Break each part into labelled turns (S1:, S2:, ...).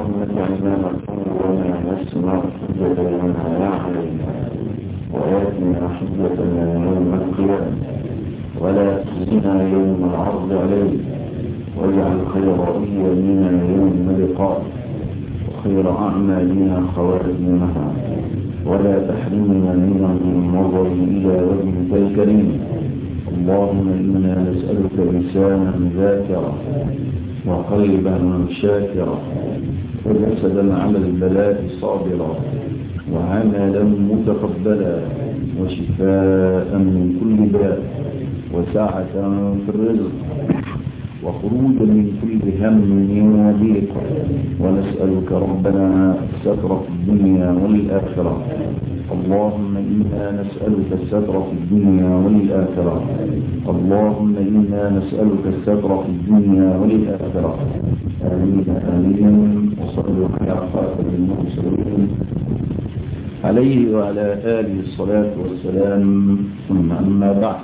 S1: اللهم اجعلنا وما نسمع حجة لنا لا علينا وآتنا حجتنا يوم القيامة ولا تخزنا يوم العرض عليك واجعل خير أيامنا يوم لقائك وخير أعمالنا خواتمها ولا تحرمنا من النظر إلى وجهك الكريم اللهم إنا نسألك لسانا ذاكرا وقلبا شاكرا وجسدا على البلاء صابرا وعملا متقبلا وشفاء من كل داء وسعة في الرزق وخروجا من كل هم وضيق ونسألك ربنا الستر في الدنيا والآخرة اللهم إنا نسألك الستر في الدنيا والآخرة اللهم إنا نسألك الستر في الدنيا والآخرة آمين آمين وصلوا على خاتم المرسلين عليه وعلى آله الصلاة والسلام ثم أما بعد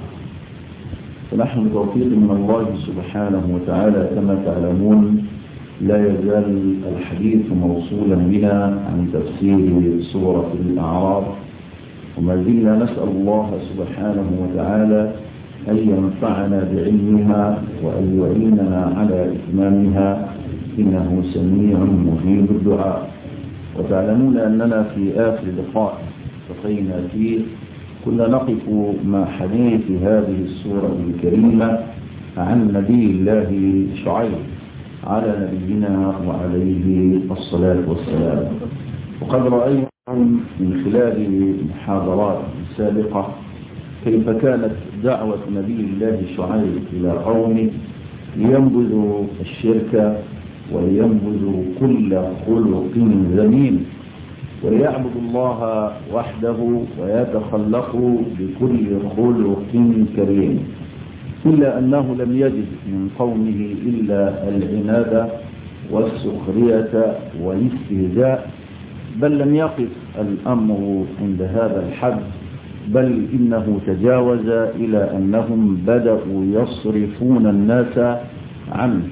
S1: فنحن بتوفيق من الله سبحانه وتعالى كما تعلمون لا يزال الحديث موصولا بنا عن تفسير سورة الأعراف وما زلنا نسأل الله سبحانه وتعالى أن ينفعنا بعلمها وأن يعيننا على إتمامها إنه سميع مجيب الدعاء وتعلمون أننا في آخر لقاء التقينا فيه كنا نقف مع حديث هذه السورة الكريمة عن نبي الله شعيب على نبينا وعليه الصلاة والسلام وقد رأينا من خلال محاضرات سابقة كيف كانت دعوة نبي الله شعيب إلى قومه لينبذوا الشرك ولينبذوا كل خلق ذميم ويعبد الله وحده ويتخلق بكل خلق كريم إلا أنه لم يجد من قومه إلا العناد والسخرية والاستهزاء بل لم يقف الأمر عند هذا الحد بل إنه تجاوز إلى أنهم بدأوا يصرفون الناس عنه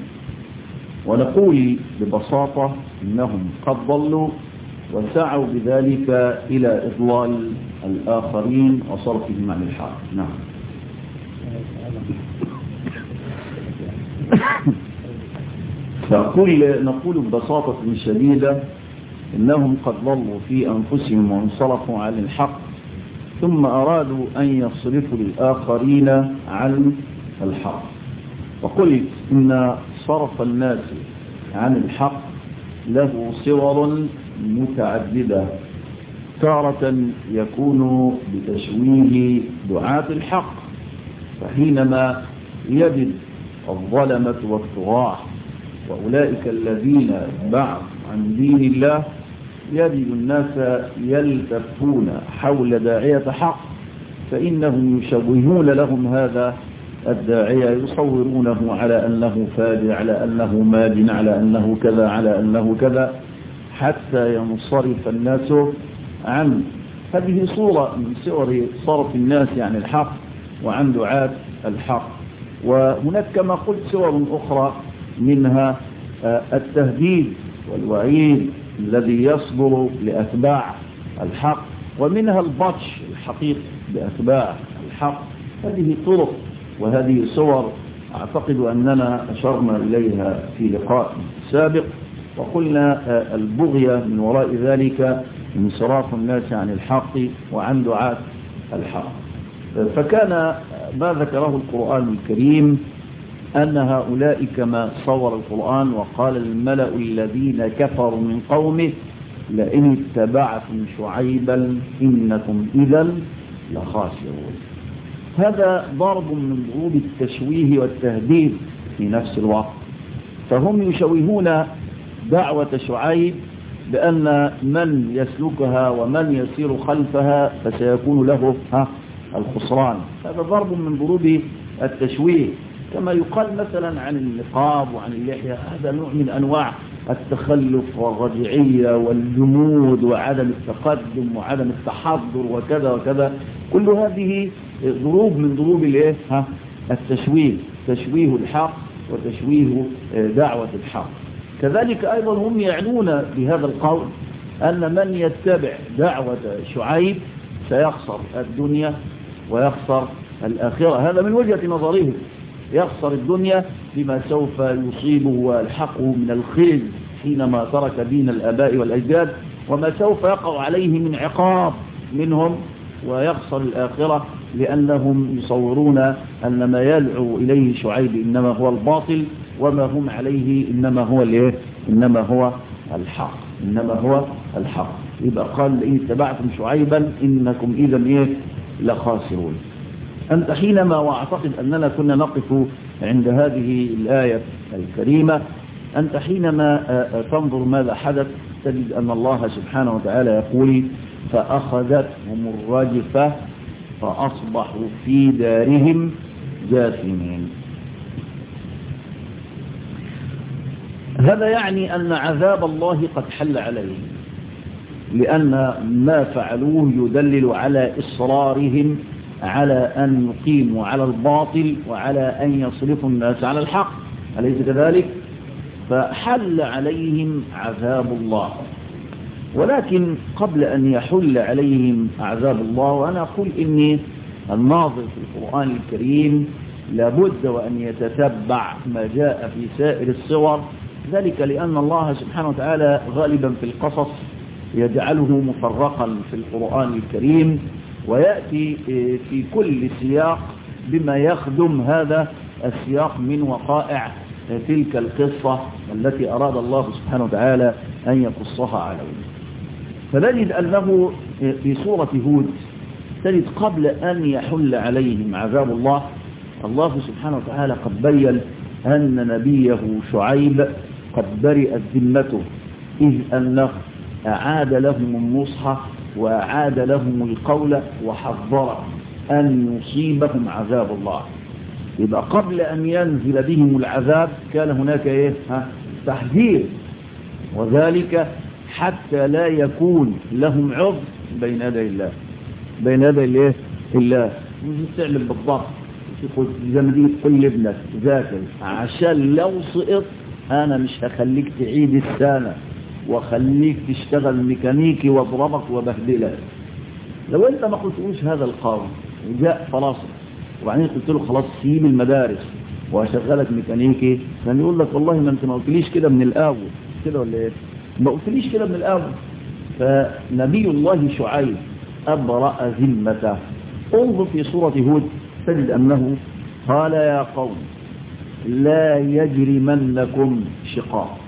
S1: ونقول ببساطة إنهم قد ضلوا وسعوا بذلك إلى إضلال الآخرين وصرفهم عن الحق نعم فأقول نقول ببساطة شديدة إنهم قد ضلوا في أنفسهم وانصرفوا عن الحق ثم أرادوا أن يصرفوا الآخرين عن الحق وقلت إن صرف الناس عن الحق له صور متعددة تارة يكون بتشويه دعاة الحق فحينما يجد الظلمة والطغاة وأولئك الذين بعد عن دين الله يجد الناس يلتفون حول داعية حق فإنهم يشوهون لهم هذا الداعية يصورونه على أنه فاجر على أنه ماد على أنه كذا على أنه كذا حتى ينصرف الناس عنه هذه صورة من صور صرف الناس عن الحق وعن دعاة الحق وهناك كما قلت صور أخرى منها التهديد والوعيد الذي يصدر لأتباع الحق ومنها البطش الحقيقي بأتباع الحق هذه طرق وهذه صور أعتقد أننا أشرنا إليها في لقاء سابق وقلنا البغية من وراء ذلك انصراف الناس عن الحق وعن دعاة الحق فكان ما ذكره القرآن الكريم أن هؤلاء كما صور القرآن وقال الملأ الذين كفروا من قومه لئن اتبعتم شعيبا إنكم إذا لخاسرون هذا ضرب من ضروب التشويه والتهديد في نفس الوقت فهم يشوهون دعوة شعيب بأن من يسلكها ومن يسير خلفها فسيكون له ها الخسران هذا ضرب من ضروب التشويه كما يقال مثلا عن النقاب وعن اللحية هذا نوع من أنواع التخلف والرجعية والجمود وعدم التقدم وعدم التحضر وكذا وكذا كل هذه ضروب من ضروب الايه ها التشويه تشويه الحق وتشويه دعوة الحق كذلك أيضا هم يعنون بهذا القول أن من يتبع دعوة شعيب سيخسر الدنيا ويخسر الآخرة هذا من وجهة نظرهم يخسر الدنيا بما سوف يصيبه ويلحقه من الخزي حينما ترك دين الآباء والأجداد وما سوف يقع عليه من عقاب منهم ويخسر الآخرة لأنهم يصورون أن ما يدعو إليه شعيب إنما هو الباطل وما هم عليه إنما هو الإيه؟ إنما هو الحق إنما هو الحق يبقى قال إن اتبعتم شعيبا إنكم إذا إيه لخاسرون أنت حينما وأعتقد أننا كنا نقف عند هذه الآية الكريمة أنت حينما تنظر ماذا حدث تجد أن الله سبحانه وتعالى يقول فأخذتهم الرجفة فأصبحوا في دارهم جاثمين هذا يعني أن عذاب الله قد حل عليهم لأن ما فعلوه يدلل على إصرارهم على أن يقيموا على الباطل وعلى أن يصرفوا الناس على الحق أليس كذلك فحل عليهم عذاب الله ولكن قبل أن يحل عليهم عذاب الله وأنا أقول إني الناظر في القرآن الكريم لابد وأن يتتبع ما جاء في سائر الصور ذلك لأن الله سبحانه وتعالى غالبا في القصص يجعله مفرقا في القرآن الكريم ويأتي في كل سياق بما يخدم هذا السياق من وقائع تلك القصة التي أراد الله سبحانه وتعالى أن يقصها علينا فنجد أنه في سورة هود تجد قبل أن يحل عليهم عذاب الله الله سبحانه وتعالى قد بين أن نبيه شعيب قد برئت ذمته إذ أنه أعاد لهم النصح وأعاد لهم القول وحذر أن يصيبهم عذاب الله يبقى قبل أن ينزل بهم العذاب كان هناك إيه ها تحذير وذلك حتى لا يكون لهم عذر بين يدي الله بين يدي الله الله تعلم بالضبط زي ما تيجي تقول لابنك ذاكر عشان لو سقط انا مش هخليك تعيد السنه واخليك تشتغل ميكانيكي واضربك وبهدلك لو انت ما قلتلوش هذا القول وجاء خلاص وبعدين قلت له خلاص سيب المدارس وهشغلك ميكانيكي كان يقول لك والله ما انت ما قلتليش كده من الاول كده ولا ايه ما قلتليش كده من الاول فنبي الله شعيب ابرأ ذمته انظر في سورة هود تجد انه قال يا قوم لا يجرمنكم شقاق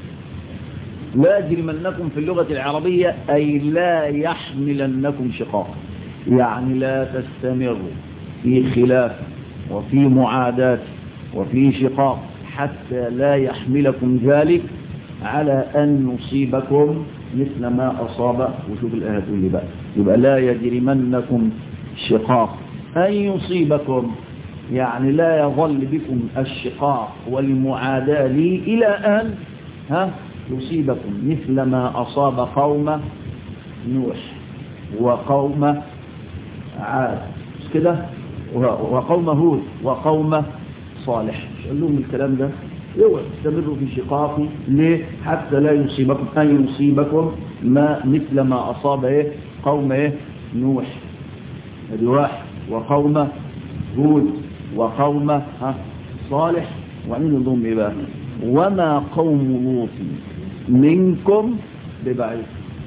S1: لا يجرمنكم في اللغة العربية أي لا يحملنكم شقاق يعني لا تستمروا في خلاف وفي معاداة وفي شقاق حتى لا يحملكم ذلك على أن يصيبكم مثل ما أصاب وشوف الآية تقول لي بقى يبقى لا يجرمنكم شقاق أن يصيبكم يعني لا يظل بكم الشقاق والمعاداة لي إلى أن ها يصيبكم مثل ما أصاب قوم نوح وقوم عاد مش كده وقوم هود وقوم صالح قال لهم الكلام ده اوعوا تستمروا في شقاقي ليه حتى لا يصيبكم أن يصيبكم ما مثل ما أصاب إيه قوم إيه نوح ادي واحد وقوم هود وقوم ها صالح وعين لهم ايه بقى وما قوم لوط منكم ببعيد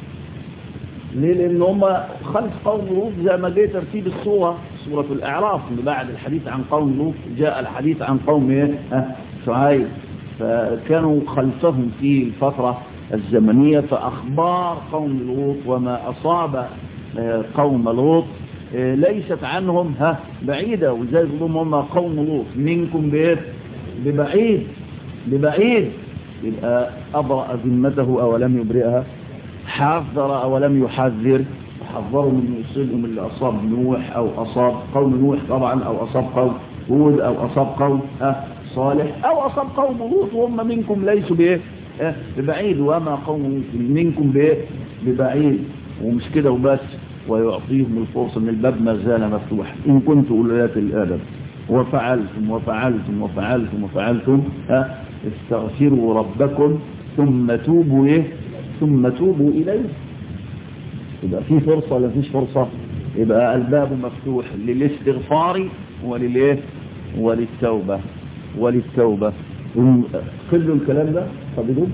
S1: ليه لان هم خلف قوم لوط زي ما جه ترتيب الصوره سوره الاعراف اللي بعد الحديث عن قوم لوط جاء الحديث عن قوم ايه ها شعيب فكانوا خلفهم في الفتره الزمنيه فاخبار قوم لوط وما اصاب قوم لوط ليست عنهم ها بعيدة وزي ظلم هم قوم لوط منكم بايه ببعيد ببعيد يبقى أبرأ ذمته أولم يبرئها حذر أولم يحذر حذروا من يصيبهم اللي أصاب نوح أو أصاب قوم نوح طبعا أو أصاب قوم هود أو أصاب قوم ها صالح أو أصاب قوم لوط وهم منكم ليسوا بايه ببعيد وما قوم منكم بايه ببعيد ومش كده وبس ويعطيهم الفرصة من الباب ما زال مفتوح إن كنت أولاد الآدم وفعلتم وفعلتم وفعلتم وفعلتم ها استغفروا ربكم ثم توبوا ايه ثم توبوا اليه يبقى في فرصة ولا فيش فرصة يبقى الباب مفتوح للاستغفار وللايه وللتوبة وللتوبة قبلوا الكلام ده قبلوه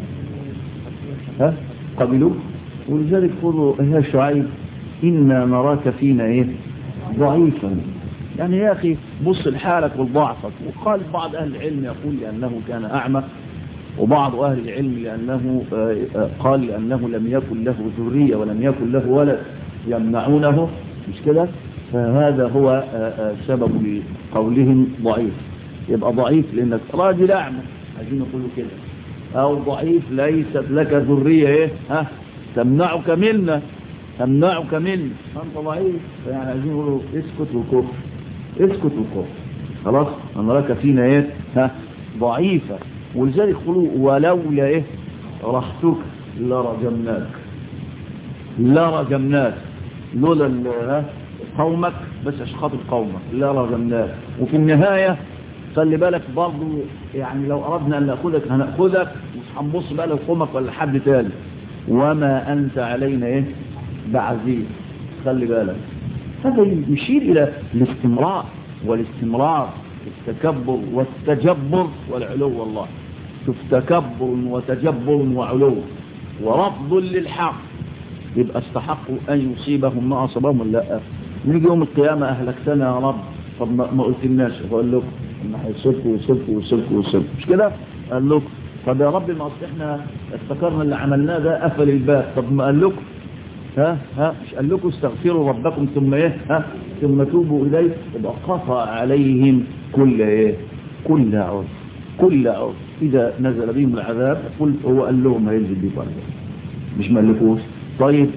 S1: ها قبلوه ولذلك قولوا يا شعيب إنا نراك فينا إيه ضعيفا يعني يا أخي بص لحالك ولضعفك وقال بعض أهل العلم يقول لأنه كان أعمى وبعض أهل العلم لأنه قال لأنه لم يكن له ذرية ولم يكن له ولد يمنعونه مش كده فهذا هو سبب قولهم ضعيف يبقى ضعيف لأنك راجل أعمى عايزين يقولوا كده أو ضعيف ليست لك ذرية إيه ها تمنعك منا تمنعك منا أنت ضعيف يعني عايزين يقولوا اسكت وكفر اسكت وكفر خلاص أنا لك فينا إيه ها ضعيفة ولذلك يقولوا ولولا إيه رحتك لرجمناك لرجمناك لولا قومك بس عشان خاطر قومك لرجمناك وفي النهاية خلي بالك برضه يعني لو أردنا أن نأخذك هنأخذك مش هنبص بقى لقومك ولا حد تاني وما أنت علينا إيه بعزيز خلي بالك هذا يشير إلى الاستمرار والاستمرار التكبر والتجبر والعلو والله شوف تكبر وتجبر وعلو ورفض للحق يبقى استحقوا أن يصيبهم ما أصابهم ولا لا نيجي يوم القيامة أهلكتنا يا رب طب ما قلتلناش بقول لكم ان هيسلكوا ويسلكوا ويسلكوا ويسلكوا مش كده قال لكم طب يا رب ما اصل احنا افتكرنا اللي عملناه ده قفل الباب طب ما قال لكم ها ها مش قال لكم استغفروا ربكم ثم ايه ها ثم توبوا اليه يبقى قطع عليهم كل ايه كل عذر كل عذر اذا نزل بهم العذاب قلت هو قال لهم هينزل بكم عذاب مش ملكوش طيب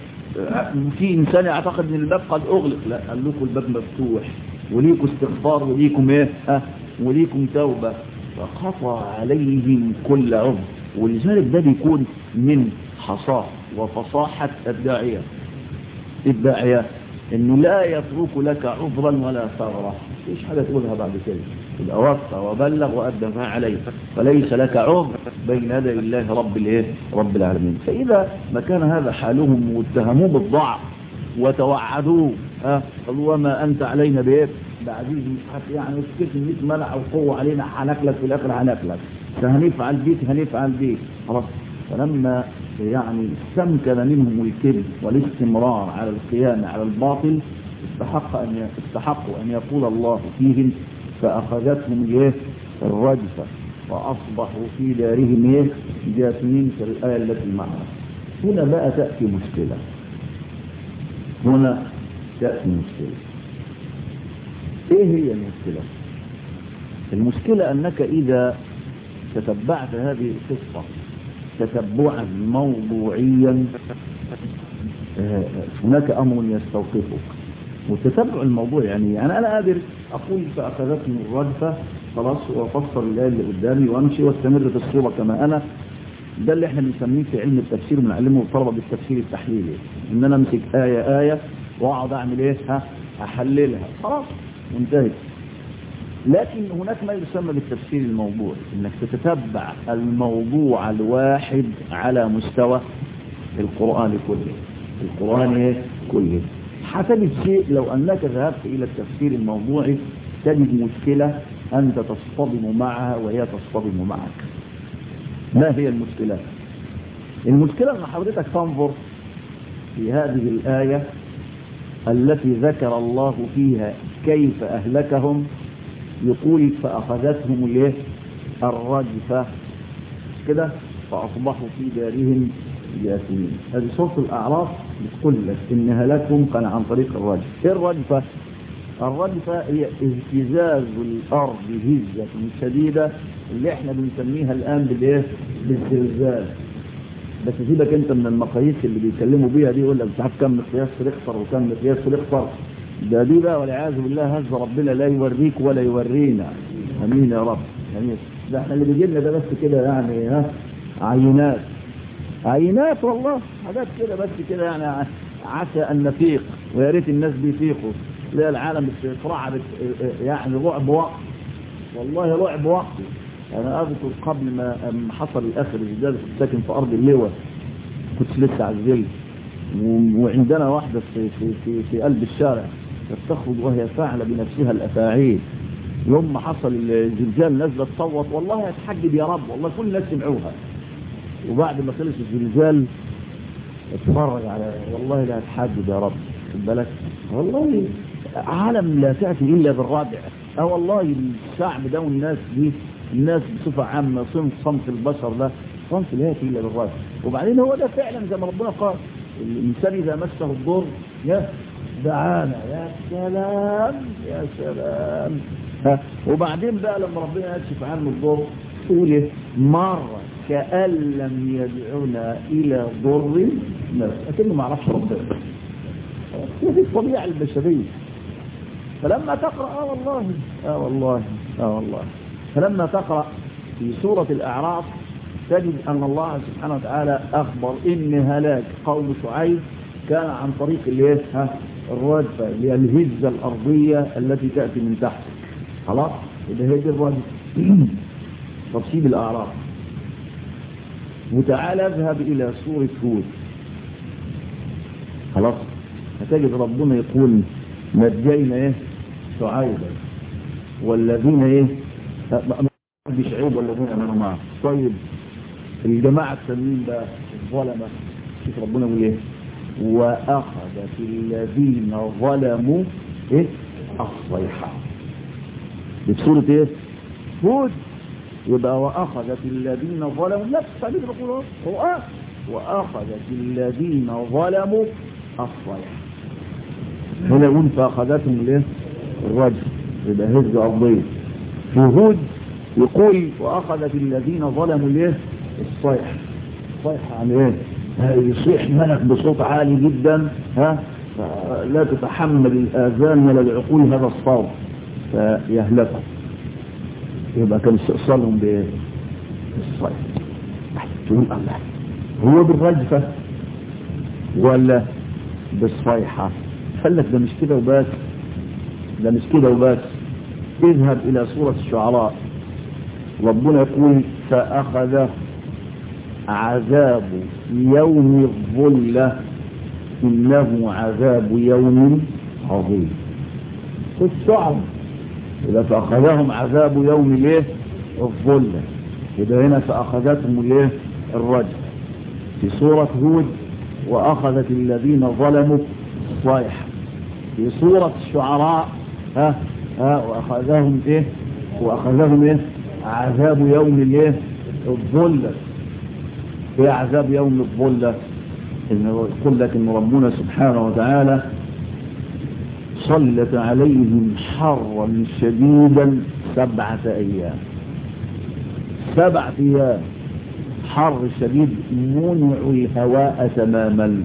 S1: في انسان يعتقد ان الباب قد اغلق لا قال لكم الباب مفتوح وليكم استغفار وليكم ايه ها وليكم توبة فقطع عليهم كل عذر ولذلك ده بيكون من حصاه وفصاحة الداعية الداعية انه لا يترك لك عذرا ولا ثغرة ايش حاجة تقولها بعد كده يبقى وفى وبلغ وأدى ما عليه فليس لك عذر بين يدي الله رب الايه رب العالمين فإذا ما كان هذا حالهم واتهموه بالضعف وتوعدوه ها قالوا وما أنت علينا بإيه بعزيز مش عارف يعني اسكت 100 منع وقوة علينا هناكلك في الآخر هناكلك فهنفعل بيك هنفعل بيك خلاص فلما يعني استمكن منهم الكذب والاستمرار على القيام على الباطل استحق أن استحقوا أن يقول الله فيهم فأخذتهم الايه الرجفة وأصبحوا في دارهم ايه جاثمين في الآية التي معنا هنا بقى تأتي مشكلة هنا تأتي مشكلة ايه هي المشكلة المشكلة انك اذا تتبعت هذه القصة تتبعا موضوعيا هناك امر يستوقفك وتتبع الموضوع يعني يعني انا قادر اقول فاخذتني الرجفة خلاص وافسر الايه اللي قدامي وامشي واستمر في الصورة كما انا ده اللي احنا بنسميه في علم التفسير بنعلمه الطلبة بالتفسير التحليلي ان انا امسك آية آية واقعد اعمل ايه ها احللها خلاص وانتهت لكن هناك ما يسمى بالتفسير الموضوعي انك تتتبع الموضوع الواحد على مستوى القرآن كله القرآن ايه كله هتجد شيء لو انك ذهبت الى التفسير الموضوعي تجد مشكلة انت تصطدم معها وهي تصطدم معك ما هي المشكلة المشكلة ان حضرتك تنظر في هذه الآية التي ذكر الله فيها كيف أهلكهم يقول فأخذتهم الايه الرجفة كده فأصبحوا في دارهم جاثمين هذه سورة الأعراف بتقول لك إن هلاكهم كان عن طريق الرجفة إيه الرجفة؟ الرجفة هي اهتزاز الأرض هزة شديدة اللي احنا بنسميها الآن بالايه؟ بالزلزال بس سيبك انت من المقاييس اللي بيتكلموا بيها دي يقول لك مش عارف كم مقياس ريختر وكم مقياس ريختر ده دي بقى والعياذ بالله هز ربنا لا يوريك ولا يورينا امين يا رب امين ده احنا اللي بيجي لنا ده بس كده يعني ها عينات عينات والله حاجات كده بس كده يعني عسى ان نفيق ويا ريت الناس بيفيقوا لا العالم بتقرع يعني رعب وقت والله رعب وقت انا اذكر قبل ما حصل اخر الزلزال كنت ساكن في ارض اللواء كنت لسه عزلت وعندنا واحدة في, في, في, في قلب الشارع تخرج وهي فاعلة بنفسها الأفاعيل يوم ما حصل الزلزال نزلت تصوت والله اتحجب يا رب والله كل الناس سمعوها وبعد ما خلص الزلزال اتفرج على والله لا اتحجب يا رب خد بالك والله عالم لا تأتي إلا بالرابع اه والله الشعب ده والناس دي الناس بصفة عامة صنف صنف البشر ده صنف لا يأتي إلا بالرابع وبعدين هو ده فعلا زي ما ربنا قال الإنسان إذا مسه الضر يا دعانا يا سلام يا سلام ها وبعدين بقى لما ربنا يكشف عنه الضر يقول ايه مرة كأن لم يدعونا إلى ضر نفس أكنه ما عرفش ربنا هي دي الطبيعة البشرية فلما تقرأ آه والله آه والله آه والله فلما تقرأ في سورة الأعراف تجد أن الله سبحانه وتعالى أخبر إن هلاك قوم شعيب كان عن طريق الايه ها الرجفة اللي هي الهزة الأرضية التي تأتي من تحت خلاص إذا هي دي الرجفة طب سيب الأعراف وتعالى اذهب إلى سورة هود خلاص هتجد ربنا يقول نجينا ايه شعيبا والذين ايه بشعيب والذين امنوا معه طيب الجماعة التانيين بقى الظلمة شوف ربنا يقول ايه واخذت الذين ظلموا ايه الصيحة بسورة ايه هود يبقى واخذت الذين ظلموا نفس التعبير بيقول هو اه واخذت الذين ظلموا الصيحة هنا يقول فاخذتهم الايه الرجل يبقى هز ارضيه في هود يقول واخذت الذين ظلموا الايه الصيحة الصيحة عن ايه يصيح ملك بصوت عالي جدا ها لا تتحمل الآذان ولا العقول هذا الصوت فيهلكوا يبقى كان استئصالهم بايه الصيحة تقول الله هو بالرجفة ولا بالصيحة قال لك ده مش كده وبس ده مش كده وبس اذهب إلى سورة الشعراء ربنا يقول فأخذ عذاب يوم الظلة إنه عذاب يوم عظيم في الشعر إذا فأخذهم عذاب يوم الايه الظلة إذا هنا فأخذتهم الايه الرجل في سورة هود وأخذت الذين ظلموا الصيحة في سورة الشعراء ها ها وأخذهم إيه وأخذهم إيه عذاب يوم الإيه الظلة إيه عذاب يوم الظلة إنه يقول لك إن ربنا سبحانه وتعالى صلت عليهم حرا شديدا سبعة أيام سبعة أيام حر شديد منع الهواء تماما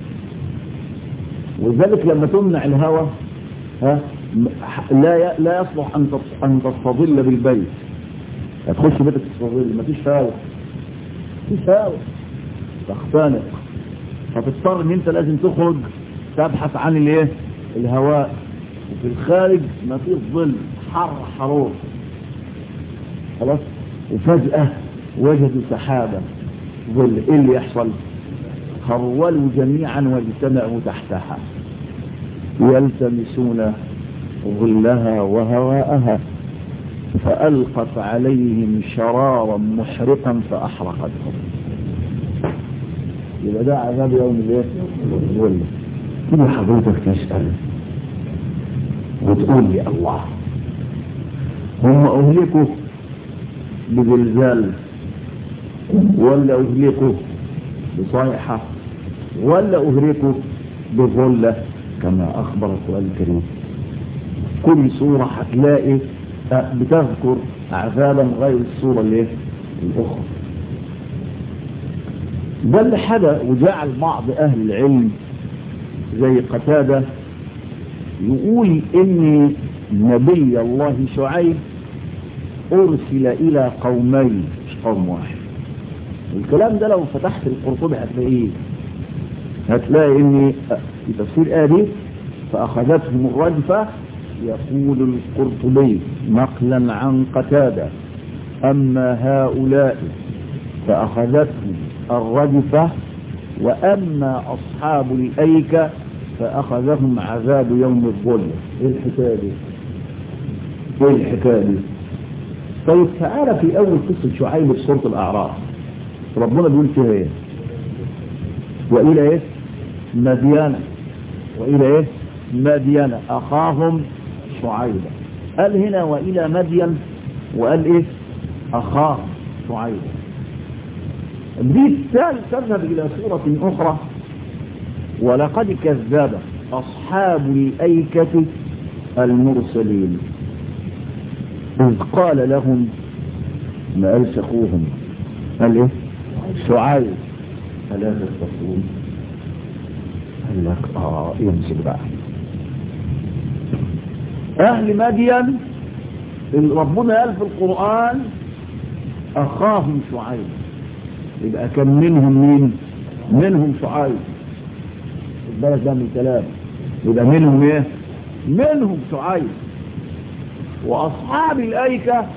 S1: ولذلك لما تمنع الهواء ها لا لا يصلح ان ان تستظل بالبيت هتخش بيتك تستظل مفيش هواء مفيش هواء تختنق فتضطر ان انت لازم تخرج تبحث عن الايه الهواء وفي الخارج مفيش ظل حر حرور خلاص وفجأة وجدوا سحابة ظل ايه اللي يحصل خرولوا جميعا واجتمعوا تحتها يلتمسون ظلها وهواءها فألقت عليهم شرارا محرقا فأحرقتهم يبقى ده عذاب يوم الايه الظل كده حضرتك تسأل وتقول لي الله هم أهلكوا بزلزال ولا أهلكوا بصيحة ولا أهلكوا بظلة كما أخبر القرآن الكريم كل صورة هتلاقي بتذكر عذابا غير الصورة اللي الأخرى ده اللي حدا وجعل بعض أهل العلم زي قتادة يقول إن نبي الله شعيب أرسل إلى قومين مش قوم واحد الكلام ده لو فتحت القرطبي هتلاقيه هتلاقي ان في تفسير آدي فأخذتهم الرجفة يقول القرطبي نقلا عن قتادة أما هؤلاء فأخذتهم الرجفة وأما أصحاب الأيكة فأخذهم عذاب يوم الظلم إيه الحكاية دي؟ إيه الحكاية دي؟ طيب تعالى في أول قصة شعيب في سورة الأعراف ربنا بيقول فيها إيه؟ وإلى إيه؟ مدينة وإلى إيه؟ مدينة أخاهم شعيبا قال هنا وإلى مدين وقال إيه؟ أخاهم شعيبا دي تذهب إلى سورة أخرى ولقد كذب أصحاب الأيكة المرسلين إذ قال لهم ما قالش أخوهم قال إيه شعيب ألا تتقون قال لك آه يمسك بقى أهل مدين اللي ربنا قال في القرآن أخاهم شعيب يبقى كان منهم مين منهم شعيب بالك ده من الكلام يبقى منهم ايه منهم شعيب واصحاب الايكه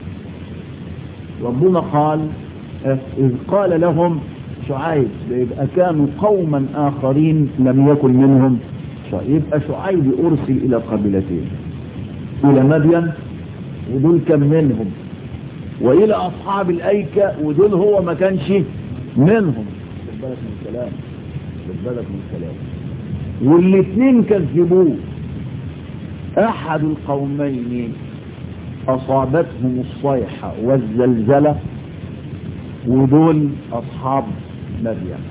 S1: ربنا قال اذ قال لهم شعيب يبقى كانوا قوما اخرين لم يكن منهم شعيب يبقى شعيب ارسل الى قبيلتين الى مدين ودول كان منهم والى اصحاب الايكه ودول هو ما كانش منهم خد بالك من الكلام خد بالك من الكلام والاثنين كذبوه احد القومين اصابتهم الصيحه والزلزله ودول اصحاب مدين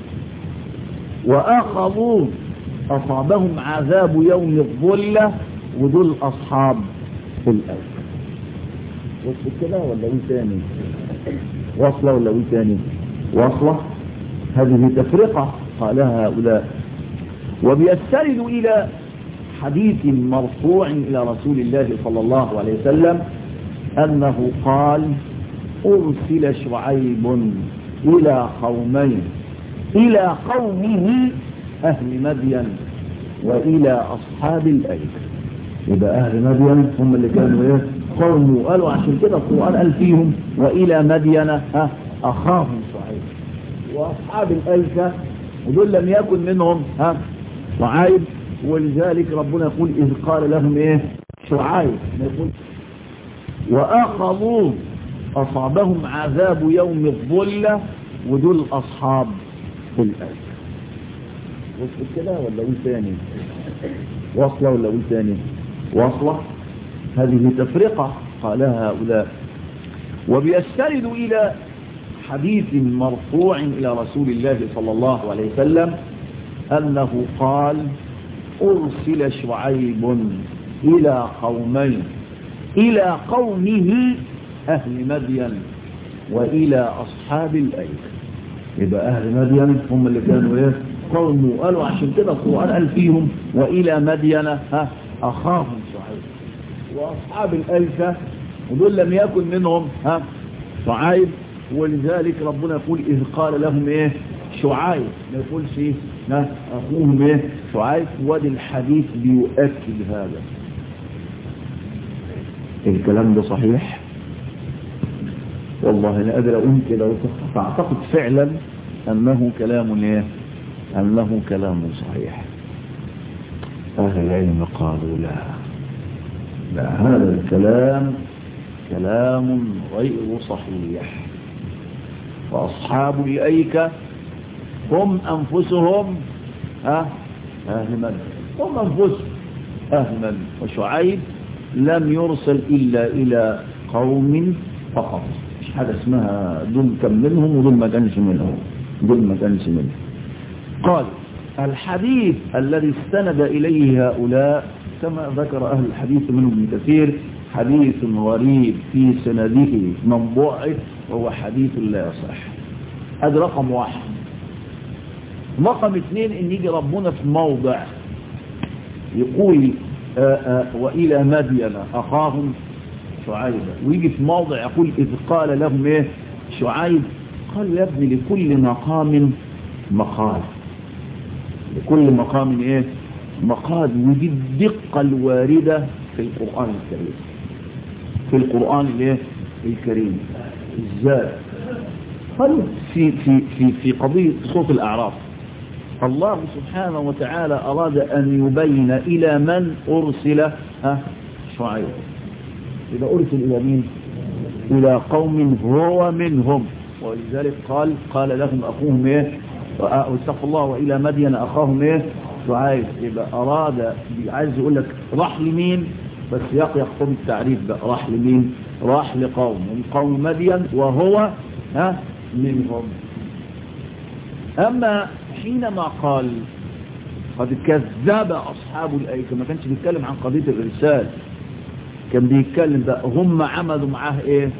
S1: واخذوا اصابهم عذاب يوم الظله ودول اصحاب الايكه وصل كده ولا ايه تاني واصلة ولا ايه تاني واصلة هذه تفرقة قالها هؤلاء وبيستند الى حديث مرفوع الى رسول الله صلى الله عليه وسلم انه قال ارسل شعيب الى قومين الى قومه اهل مدين والى اصحاب الايكه يبقى اهل مدين هم اللي كانوا ايه قوموا قالوا عشان كده القرآن قال فيهم وإلى مدين ها أخاهم شعيب وأصحاب الأيكة ودول لم يكن منهم ها شعيب ولذلك ربنا يقول إذ قال لهم إيه شعيب يقول وأخذوا أصابهم عذاب يوم الظلة ودول أصحاب الأيكة وصلت كده ولا قول تاني واصلة ولا قول تاني واصلة هذه تفرقة قالها هؤلاء وبيستند إلى حديث مرفوع إلى رسول الله صلى الله عليه وسلم أنه قال أرسل شعيب إلى قومين إلى قومه أهل مدين وإلى أصحاب الأيكة يبقى أهل مدين هم اللي كانوا إيه قوموا قالوا عشان كده القرآن قال فيهم وإلى مدين ها أخاهم شعيب واصحاب الالفه ودول لم يكن منهم ها شعيب ولذلك ربنا يقول اذ قال لهم ايه شعيب ما يقولش ايه ها اخوهم ايه شعيب وادي الحديث بيؤكد هذا الكلام ده صحيح والله انا قادر اقول كده فاعتقد فعلا انه كلام ايه انه كلام صحيح اهل العلم قالوا لا لا هذا الكلام كلام غير صحيح فأصحاب الأيكة هم أنفسهم ها أهل من هم أنفسهم أهل من وشعيب لم يرسل إلا إلى قوم فقط مش حاجة اسمها دول كم منهم ودول ما كانش منهم دول ما كانش منهم قال الحديث الذي استند إليه هؤلاء كما ذكر أهل الحديث منهم ابن كثير حديث غريب في سنده من ضعف وهو حديث لا يصح هذا رقم واحد رقم اثنين ان يجي ربنا في موضع يقول آآ آآ وإلى مدين أخاهم شعيبا ويجي في موضع يقول إذ قال لهم إيه شعيب قالوا يا ابني لكل مقام مقال لكل مقام إيه مقاد ودي الدقة الواردة في القرآن الكريم في القرآن الايه الكريم ازاي قالوا في في في في قضيه صوت الاعراف الله سبحانه وتعالى اراد ان يبين الى من ارسل ها شعيب اذا ارسل الى مين الى قوم هو منهم ولذلك قال قال لهم اخوهم ايه واتقوا الله والى مدين اخاهم ايه شعيب يبقى اراد عايز يقول لك راح لمين بس يق يقتضي التعريف بقى راح لمين راح لقوم من قوم مدين وهو ها منهم اما حينما قال قد كذب اصحاب الايكه ما كانش بيتكلم عن قضيه الارسال كان بيتكلم بقى هم عملوا معاه ايه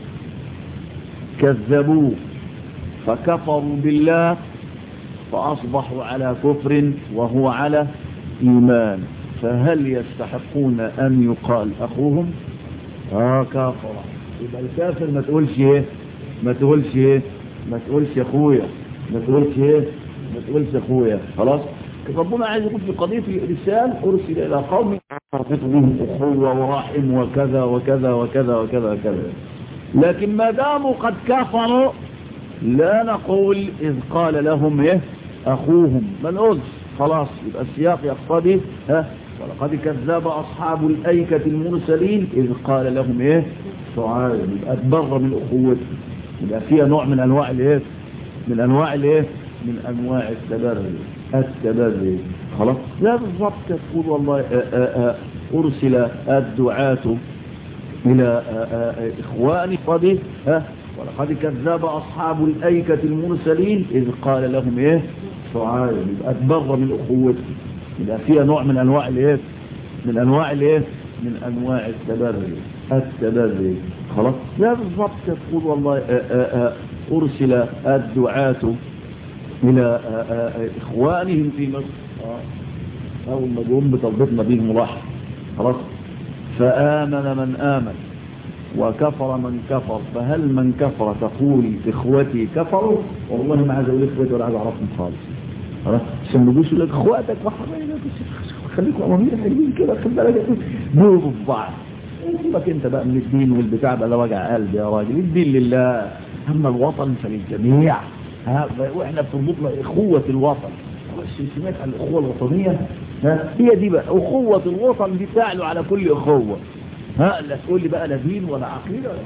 S1: كذبوه فكفروا بالله فأصبحوا على كفر وهو على إيمان فهل يستحقون أن يقال أخوهم آه كافر يبقى الكافر ما تقولش إيه ما تقولش إيه ما تقولش أخويا ما تقولش إيه ما تقولش أخويا خلاص ربنا عايز يقول في قضية الإرسال أرسل إلى قوم ربط بهم أخوة ورحم وكذا وكذا وكذا وكذا وكذا لكن ما داموا قد كفروا لا نقول إذ قال لهم إيه أخوهم ما نقولش خلاص يبقى السياق يقتضي ها ولقد كذب أصحاب الأيكة المرسلين إذ قال لهم إيه شعيب يبقى اتبر من أخوته يبقى فيها نوع من أنواع الإيه من أنواع الإيه من أنواع التبري التبري خلاص لا بالضبط تقول والله آآ آآ أرسل الدعاة إلى إخواني قد ها ولقد كذب أصحاب الأيكة المرسلين إذ قال لهم إيه شعيب يبقى اتبر من أخوته يبقى فيها نوع من أنواع الإيه من أنواع الإيه من أنواع التبري التبري خلاص لا بالضبط تقول والله آآ أرسل الدعاة إلى إخوانهم في مصر أول ما جم بطلبتنا بيهم راح خلاص فآمن من آمن وكفر من كفر فهل من كفر تقول إخوتي كفروا والله ما عايز أقول إخوتي ولا عايز أعرفهم خالص خلاص عشان ما يقولش لك إخواتك وحبايبك خليكم أمامير حلوين كده خد بالك دوبوا في بعض سيبك أنت بقى من الدين والبتاع بقى ده وجع قلب يا راجل الدين لله أما الوطن فللجميع ها واحنا بتربطنا اخوة الوطن سمعت عن الاخوة الوطنية ها هي دي بقى اخوة الوطن دي تعلو على كل اخوة ها لا تقول لي بقى لا دين ولا عقيدة ولا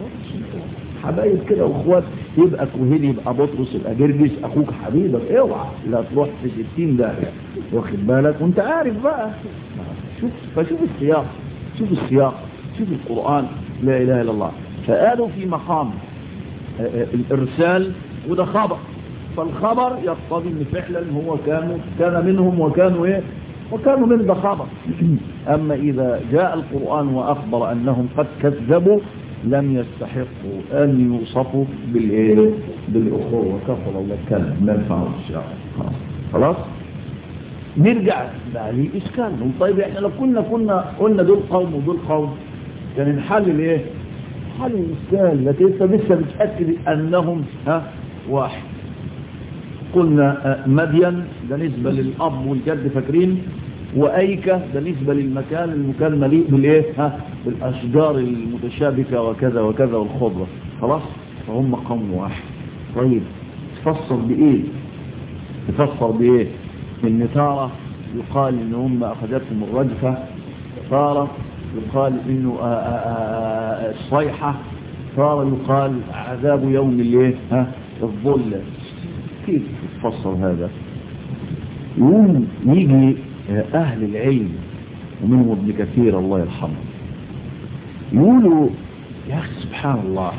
S1: حبايب كده واخوات يبقى كوهيل يبقى بطرس يبقى جرجس اخوك حبيبك اوعى لا تروح في 60 ده واخد بالك وانت عارف بقى شوف فشوف السياق شوف السياق شوف القرآن لا اله الا الله فقالوا في مقام الارسال وده خبر فالخبر يقتضي ان فعلا هو كانوا كان منهم وكانوا ايه وكانوا من ده خبر اما اذا جاء القرآن واخبر انهم قد كذبوا لم يستحقوا ان يوصفوا بالايه بالاخوه كفر ولا كلام ما ينفعوش خلاص نرجع بقى ليه اشكال طيب احنا لو كنا كنا قلنا دول قوم ودول قوم كان الحل الايه حل الإشكال لكن انت لسه بتأكد أنهم ها واحد قلنا مدين ده نسبة للأب والجد فاكرين وأيكة ده نسبة للمكان المكان مليء بالإيه ها بالأشجار المتشابكة وكذا وكذا والخضرة خلاص فهم قوم واحد طيب تفسر بإيه تفسر بإيه إن تارة يقال إن هم أخذتهم الرجفة تارة يقال انه الصيحة صار يقال عذاب يوم الليل ها الظل كيف تفسر هذا يوم يجي اهل العلم ومنهم ابن كثير الله يرحمه يقولوا يا اخي سبحان الله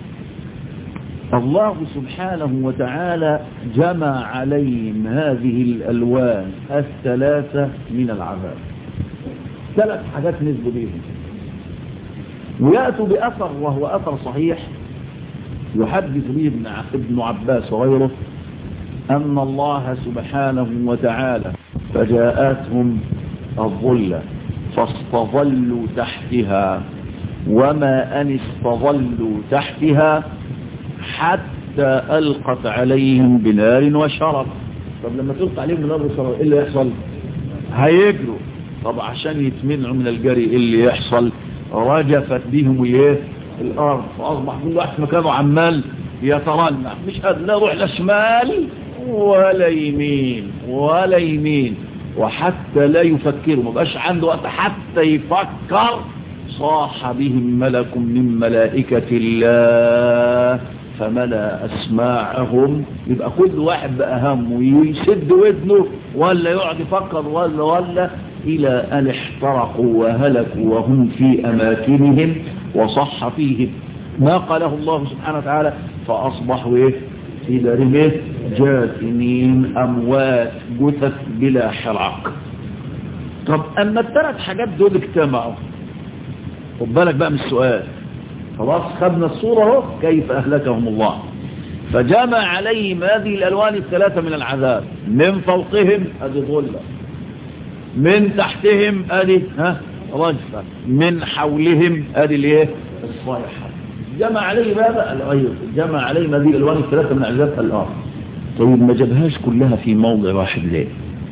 S1: الله سبحانه وتعالى جمع عليهم هذه الالوان الثلاثة من العذاب ثلاث حاجات نسبوا بيهم ويأتوا بأثر وهو أثر صحيح يحدث به ابن ابن عباس وغيره أن الله سبحانه وتعالى فجاءتهم الظلة فاستظلوا تحتها وما أن استظلوا تحتها حتى ألقت عليهم بنار وشرر طب لما تلقى عليهم بنار وشرر إيه اللي يحصل هيجروا طب عشان يتمنعوا من الجري اللي يحصل رجفت بهم ايه الارض فاصبح كل واحد في مكانه عمال يترنح مش قادر لا يروح لا شمال ولا يمين ولا يمين وحتى لا يفكروا ما بقاش عنده وقت حتى يفكر صاح بهم ملك من ملائكة الله فملأ أسماعهم يبقى كل واحد بقى همه يسد ودنه ولا يقعد يفكر ولا ولا إلى أن احترقوا وهلكوا وهم في أماكنهم وصح فيهم ما قاله الله سبحانه وتعالى فأصبحوا إيه في دارهم إيه جاثمين أموات جثث بلا حراك طب أما الثلاث حاجات دول اجتمعوا خد بالك بقى من السؤال خلاص خدنا الصورة اهو كيف أهلكهم الله فجمع عليهم هذه الألوان الثلاثة من العذاب من فوقهم أدي ظلة من تحتهم أدي ها رجفة من حولهم أدي الايه الصيحة جمع عليهم هذا الغير جمع عليهم هذه الألوان الثلاثة من عذاب الأرض طيب ما جابهاش كلها في موضع واحد ليه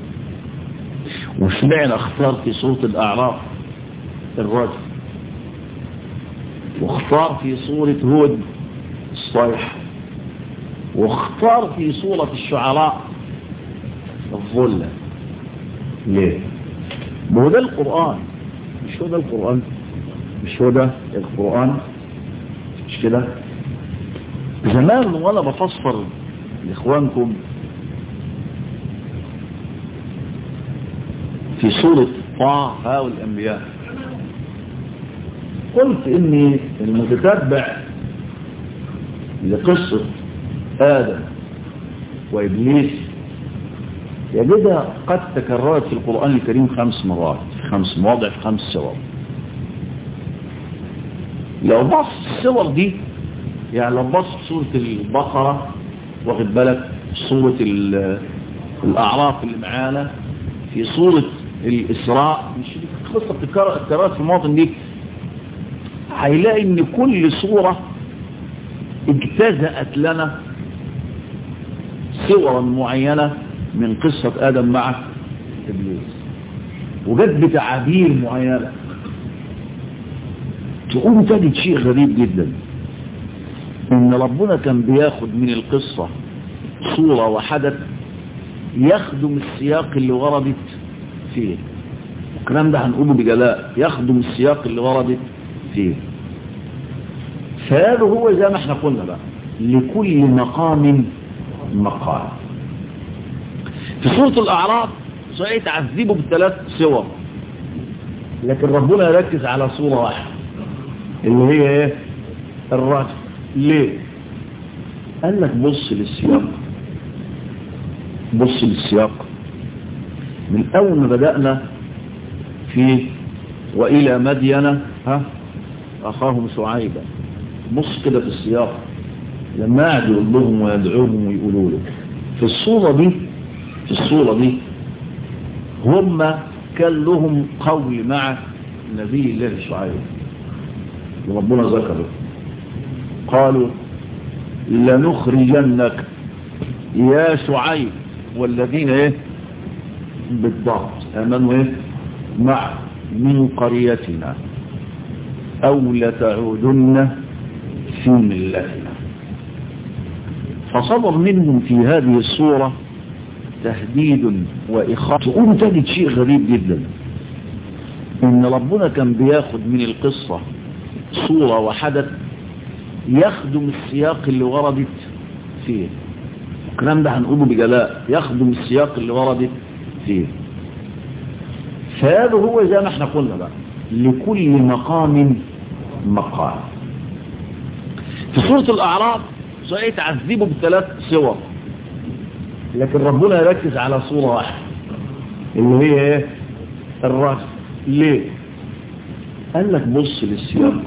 S1: واشمعنى اختار في صوت الأعراف الرجل واختار في صورة هود الصيحة واختار في صورة الشعراء الظلة ليه ما هو ده القرآن مش هو ده القرآن مش هو ده القرآن مش كده زمان وانا بفسر لاخوانكم في سورة طه والأنبياء قلت اني المتتبع لقصة آدم وإبليس يجدها قد تكررت في القرآن الكريم خمس مرات في خمس مواضع في خمس سور لو بص السور دي يعني لو بص سورة البقرة واخد بالك سورة الأعراف اللي معانا في سورة الإسراء مش قصة تكررت في المواطن دي هيلاقي ان كل صورة اجتزأت لنا صورا معينة من قصة آدم مع إبليس وجت بتعابير معينة تقوم تجد شيء غريب جدا ان ربنا كان بياخد من القصة صورة وحدث يخدم السياق اللي وردت فيه الكلام ده هنقوله بجلاء يخدم السياق اللي وردت فيه فهذا هو زي ما احنا قلنا بقى لكل مقام مقال في سورة الأعراف صحيح تعذبوا بثلاث صور لكن ربنا يركز على صورة واحدة اللي هي ايه الرجل ليه قال لك بص للسياق بص للسياق من أول ما بدأنا في وإلى مدين ها أخاهم شعيبا بص كده في السياق لما قعدوا يقول لهم ويدعوهم ويقولوا له في الصورة دي في الصورة دي هم كان لهم قول مع نبي الله شعيب وربنا ذكره قالوا لنخرجنك يا شعيب والذين ايه بالضبط امنوا ايه مع من قريتنا او لتعودن في ملتنا فصدر منهم في هذه الصورة تهديد وإخاف تقوم تجد شيء غريب جدا إن ربنا كان بياخد من القصة صورة وحدث يخدم السياق اللي وردت فيه الكلام ده هنقوله بجلاء يخدم السياق اللي وردت فيه فهذا هو زي ما احنا قلنا بقى لكل مقام مقام في سورة الأعراف صحيح تعذبوا بثلاث صور لكن ربنا يركز على صورة واحدة اللي هي ايه الرجل ليه قال لك بص للسياق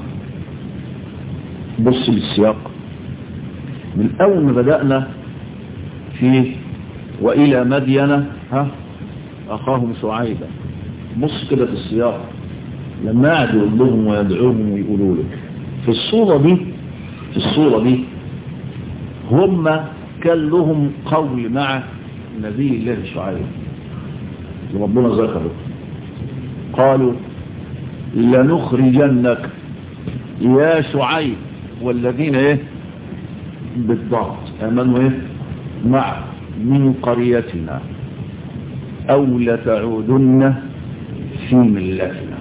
S1: بص للسياق من أول ما بدأنا في وإلى مدين ها أخاهم شعيبا بص كده في السياق لما قعدوا يقول لهم ويدعوهم ويقولوا له في الصورة دي في الصورة دي هم كان لهم قول مع نبي الله شعيب وربنا ذكره قالوا لنخرجنك يا شعيب والذين ايه بالضبط امنوا ايه مع من قريتنا او لتعودن في ملتنا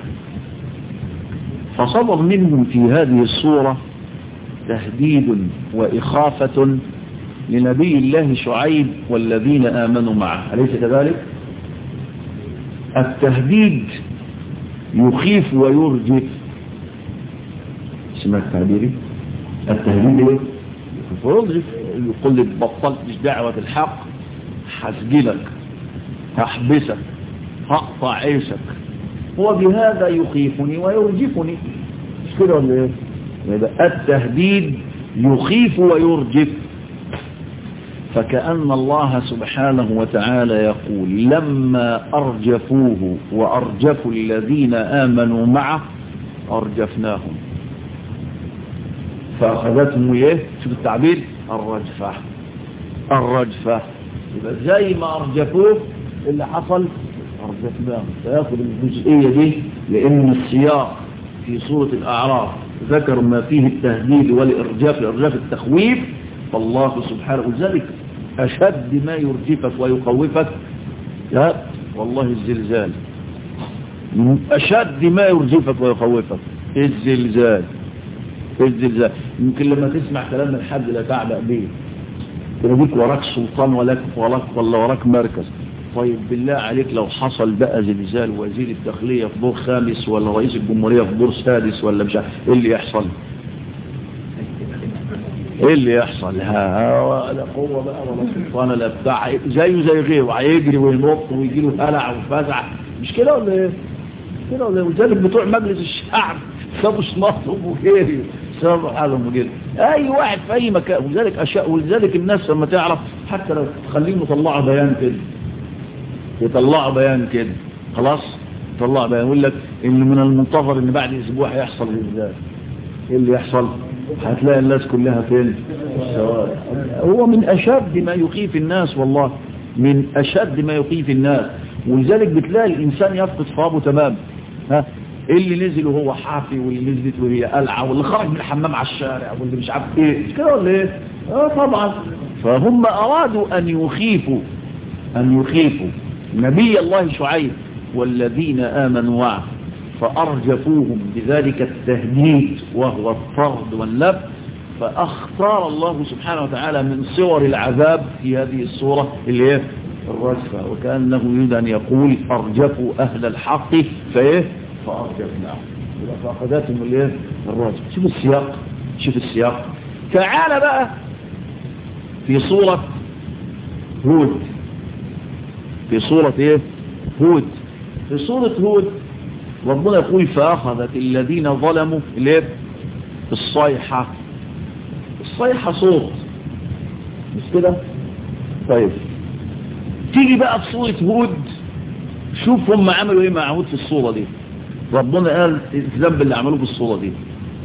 S1: فصدر منهم في هذه الصورة تهديد وإخافة لنبي الله شعيب والذين آمنوا معه أليس كذلك التهديد يخيف ويرجف سمعت تعبيري التهديد ايه يخيف ويرجف يقول لك بطلت دعوة الحق هسجلك هحبسك هقطع عيشك هو بهذا يخيفني ويرجفني مش كده ولا ايه يبقى التهديد يخيف ويرجف فكأن الله سبحانه وتعالى يقول لما أرجفوه وأرجفوا الذين آمنوا معه أرجفناهم فأخذتهم ايه شوف التعبير الرجفة الرجفة يبقى زي ما أرجفوه اللي حصل أرجفناهم فياخد الجزئية دي لأن السياق في سورة الأعراف ذكر ما فيه التهديد والإرجاف الإرجاف التخويف فالله سبحانه ولذلك أشد ما يرجفك ويخوفك لا والله الزلزال أشد ما يرجفك ويخوفك الزلزال الزلزال يمكن لما تسمع كلام من حد لا تعبأ به تلاقيك وراك سلطان ولا وراك ولا وراك مركز طيب بالله عليك لو حصل بقى زلزال وزير الداخلية في دور خامس ولا رئيس الجمهورية في دور سادس ولا مش عارف ايه اللي يحصل ايه اللي يحصل ها ولا قوة بقى ولا سلطان لا بتاع زيه زي غيره هيجري وينط ويجي له هلع وفزع مش كده ولا ايه كده ولا ولذلك بتوع مجلس الشعب سابوا شماطهم وغيري سابوا حالهم وغيري اي واحد في اي مكان ولذلك اشياء ولذلك الناس لما تعرف حتى لو تخليهم يطلعوا بيان كده يطلعوا بيان كده خلاص يطلعوا بيان يقول لك ان من المنتظر ان بعد اسبوع هيحصل زلزال ايه اللي يحصل هتلاقي الناس كلها فين الشوارع هو من اشد ما يخيف الناس والله من اشد ما يخيف الناس ولذلك بتلاقي الانسان يفقد صوابه تمام ها اللي نزل وهو حافي واللي نزلت وهي قلعه واللي خرج من الحمام على الشارع واللي مش عارف ايه مش كده ولا ايه اه طبعا فهم ارادوا ان يخيفوا ان يخيفوا نبي الله شعيب والذين آمنوا معه فأرجفوهم بذلك التهديد وهو الطرد واللف فأختار الله سبحانه وتعالى من صور العذاب في هذه الصورة اللي هي الرجفة وكأنه يريد أن يقول أرجفوا أهل الحق فإيه فأرجفناهم فأخذتهم اللي هي الرجفة شوف السياق شوف السياق تعال بقى في صورة هود في صورة ايه هود في صورة هود ربنا يقول فأخذت الذين ظلموا الايه الصيحة الصيحة صوت مش كده طيب تيجي بقى في صورة هود شوف هم عملوا ايه مع هود في الصورة دي ربنا قال الذنب اللي عملوه في الصورة دي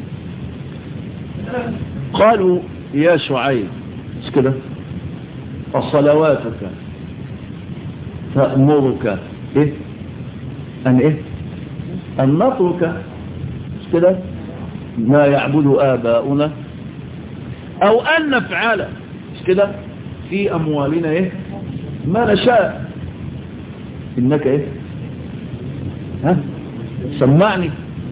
S1: قالوا يا شعيب مش كده فصلواتك تأمرك ايه ان ايه ان نترك مش كده ما يعبد آباؤنا او ان نفعل مش كده في اموالنا ايه ما نشاء انك ايه ها سمعني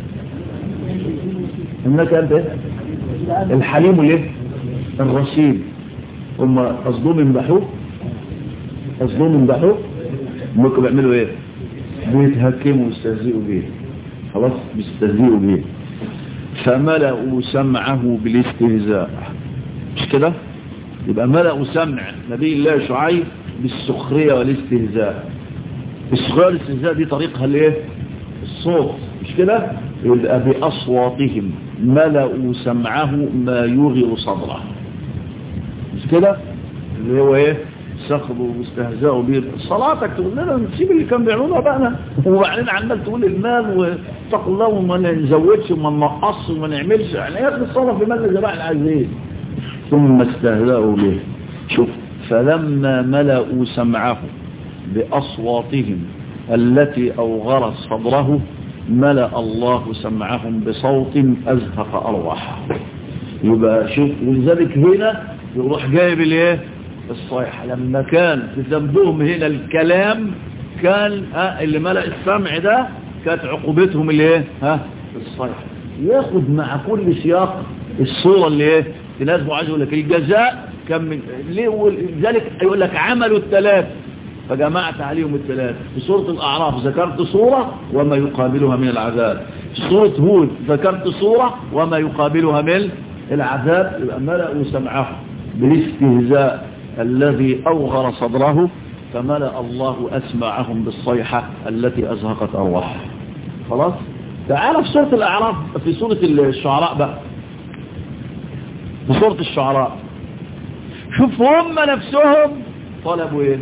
S1: انك انت ايه الحليم الايه الرشيد هم قصدهم يمدحوه قصدهم يمدحوه ممكن بيعملوا ايه بيتهكموا ويستهزئوا بيه خلاص بيستهزئوا بيه فملأوا سمعه بالاستهزاء مش كده يبقى ملأوا سمع نبي الله شعيب بالسخرية والاستهزاء السخرية والاستهزاء دي طريقها الايه الصوت مش كده يبقى بأصواتهم ملأوا سمعه ما يغر صدره مش كده اللي هو ايه سخبوا واستهزأوا بيه صلاتك تقول لنا نسيب اللي كان بيعملوها بقى وبعدين عمال تقول المال واتقوا الله وما نزودش وما ننقصش وما نعملش يعني ايه الصلاة في مال الجماعة العزيز ثم استهزأوا به شوف فلما ملأوا سمعه بأصواتهم التي أوغرت صدره ملأ الله سمعهم بصوت أزهق أرواحه يبقى شوف ولذلك هنا يروح جايب الايه الصيحة لما كان في ذنبهم هنا الكلام كان ها اللي ملأ السمع ده كانت عقوبتهم الايه ها الصيحة ياخد مع كل سياق الصورة اللي ايه تناسبه عايز يقول لك الجزاء كان من ليه لذلك يقول لك عملوا الثلاث فجمعت عليهم الثلاث في سورة الأعراف ذكرت صورة وما يقابلها من العذاب في سورة هود ذكرت صورة وما يقابلها من العذاب يبقى ملأوا سمعه بالاستهزاء الذي أوغر صدره فملأ الله أسمعهم بالصيحة التي أزهقت أرواحهم خلاص تعال في سورة الأعراف في سورة الشعراء بقى في سورة الشعراء شوف هم نفسهم طلبوا ايه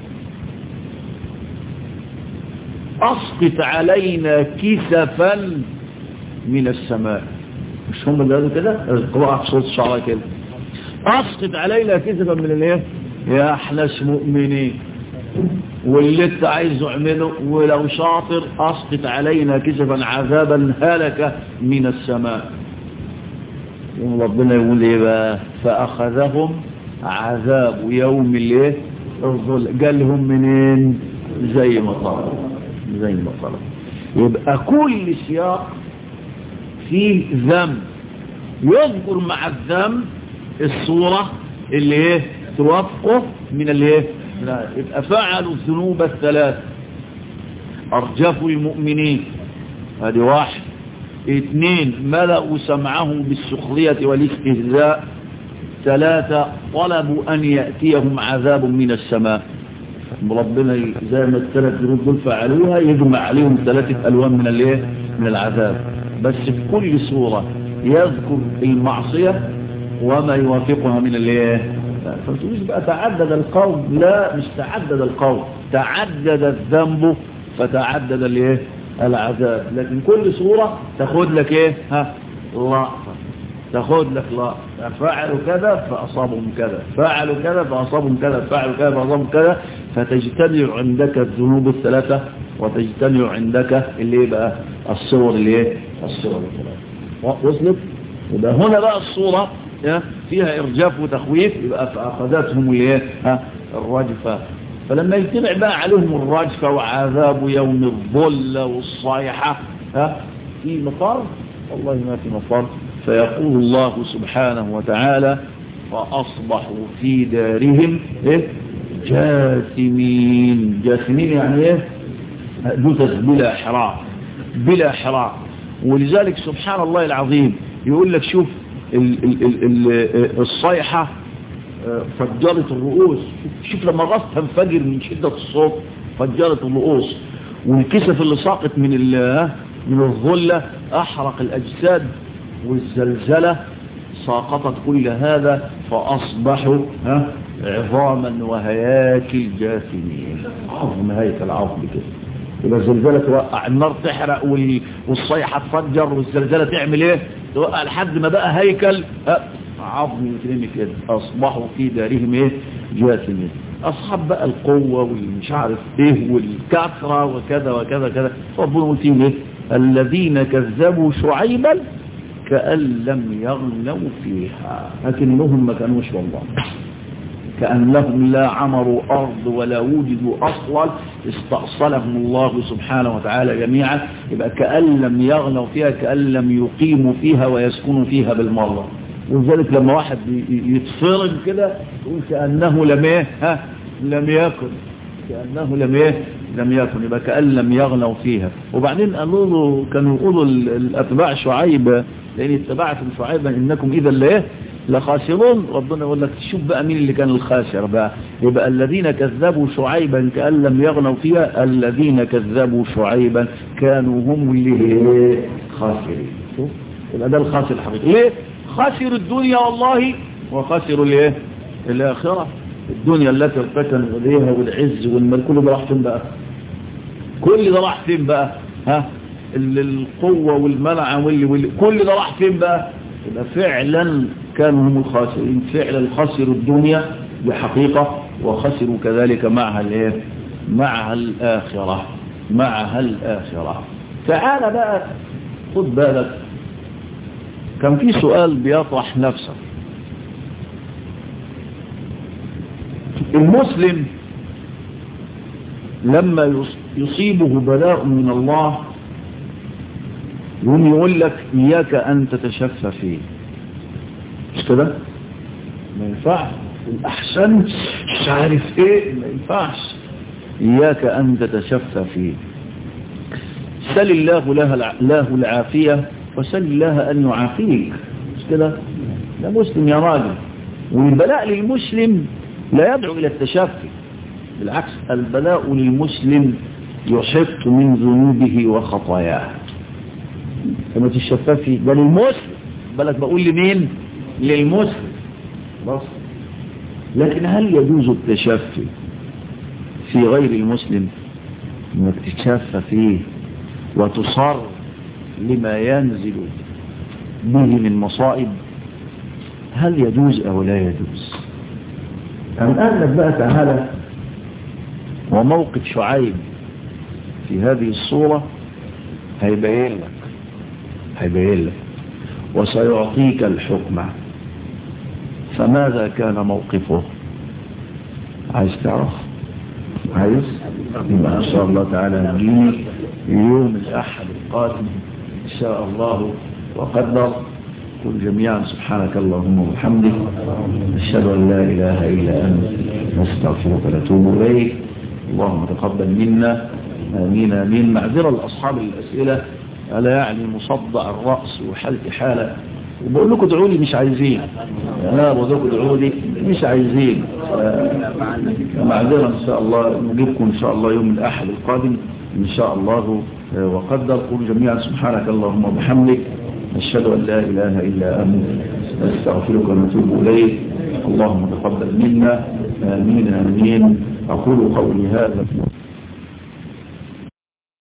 S1: أسقط علينا كسفا من السماء مش هم اللي قالوا كده القراءة في سورة الشعراء كده أسقط علينا كسفا من الايه يا احناس مؤمنين واللي انت عايزه اعمله ولو شاطر اسقط علينا كسفا عذابا هلك من السماء ربنا يقول ايه بقى فاخذهم عذاب يوم الايه الظل جالهم منين زي ما طلب زي ما طلب يبقى كل سياق فيه ذنب يذكر مع الذنب الصورة اللي ايه توافقه من الايه لا يبقى فعلوا الذنوب الثلاث ارجفوا المؤمنين هذه واحد اثنين ملأوا سمعهم بالسخرية والاستهزاء ثلاثة طلبوا أن يأتيهم عذاب من السماء ربنا زي ما الثلاث ذنوب دول فعلوها يجمع عليهم ثلاثة ألوان من الايه من العذاب بس في كل صورة يذكر المعصية وما يوافقها من الايه فتقولش بقى تعدد القوم لا مش تعدد القوم تعدد الذنب فتعدد الايه العذاب لكن كل صورة تاخد لك ايه ها لقطة تاخد لك لقطة فعلوا كذا فأصابهم كذا فعلوا كذا فأصابهم كذا فعلوا كذا فأصابهم كذا فتجتمع عندك الذنوب الثلاثة وتجتمع عندك اللي بقى الصور اللي ايه الصور الثلاثة وصلت يبقى هنا بقى الصورة فيها إرجاف وتخويف يبقى فأخذتهم الايه ها الرجفة فلما يجتمع بقى عليهم الرجفة وعذاب يوم الظل والصيحة ها في مفر والله ما في مفر فيقول الله سبحانه وتعالى فأصبحوا في دارهم إيه؟ جاثمين جاثمين يعني ايه جثث بلا حراق بلا حراق ولذلك سبحان الله العظيم يقول لك شوف ال ال ال ال الصيحة فجرت الرؤوس شوف لما الراس تنفجر من شدة الصوت فجرت الرؤوس والكسف اللي ساقط من من الظلة أحرق الأجساد والزلزلة ساقطت كل هذا فأصبحوا ها عظاما وهياكل جاثمين عظم هيكل عظم كده يبقى الزلزلة توقع النار تحرق والصيحة تفجر والزلزلة تعمل ايه توقع لحد ما بقى هيكل عظم يترمي كده اصبحوا في دارهم ايه جاثمين اصحاب بقى القوة والمش عارف ايه والكثرة وكذا وكذا كذا ربنا قلت ايه الذين كذبوا شعيبا كأن لم يغنوا فيها لكنهم ما كانوش والله كأنهم لا عمروا أرض ولا وجدوا أصلا استأصلهم الله سبحانه وتعالى جميعا يبقى كأن لم يغنوا فيها كأن لم يقيموا فيها ويسكنوا فيها بالمرة ولذلك لما واحد يتفرج كده يقول كأنه لم ايه ها لم يكن كأنه لم ايه لم يكن يبقى كأن لم يغنوا فيها وبعدين قالوا له كانوا يقولوا الأتباع شعيب لأن اتبعتم شعيبا إنكم إذا لا لخاسرون ربنا يقول لك شوف بقى مين اللي كان الخاسر بقى يبقى الذين كذبوا شعيبا كأن لم يغنوا فيها الذين كذبوا شعيبا كانوا هم اللي خاسرين شوف يبقى ده الخاسر الحقيقي ليه خسروا الدنيا والله وخسروا الايه الاخره الدنيا التي ارتكن اليها والعز والمال كله ده راح فين بقى كل ده راح فين بقى ها القوة والمنع واللي, واللي كل ده راح فين بقى يبقى فعلا كانوا هم الخاسرين فعلا خسروا الدنيا بحقيقة وخسروا كذلك معها الايه معها الآخرة معها الآخرة تعال بقى خد بالك كان في سؤال بيطرح نفسه المسلم لما يصيبه بلاء من الله يقوم يقول لك إياك أن تتشفى فيه مش كده ما ينفعش الأحسن مش عارف إيه ما ينفعش إياك أن تتشفى فيه سل الله لها له العافية وسل الله أن يعافيك مش كده ده مسلم يا راجل والبلاء للمسلم لا يدعو إلى التشفي بالعكس البلاء للمسلم يحط من ذنوبه وخطاياه كما تشففي ده للمسلم بالك بقول لمين للمسلم بس لكن هل يجوز التشفي في غير المسلم انك تتشفى فيه وتصر لما ينزل به من مصائب هل يجوز او لا يجوز الآن لك بقى تعالى وموقف شعيب في هذه الصورة هيبين لك هيبين لك وسيعطيك الحكم فماذا كان موقفه عايز تعرف عايز يبقى ان شاء الله تعالى نجيني يوم الاحد القادم ان شاء الله وقدر قل جميعا سبحانك اللهم وبحمدك نشهد ان لا اله الا انت نستغفرك ونتوب اليك اللهم تقبل منا امين امين معذره لاصحاب الاسئله الا يعني مصدع الراس وحالتي حاله وبقول لكم ادعوا لي مش عايزين انا بقول لكم ادعوا لي مش عايزين معذره ان شاء الله نجيبكم ان شاء الله يوم الاحد القادم ان شاء الله وقدر قل جميعا سبحانك اللهم وبحمدك نشهد ان لا اله الا انت نستغفرك ونتوب اليك اللهم تقبل منا امين امين اقول قولي هذا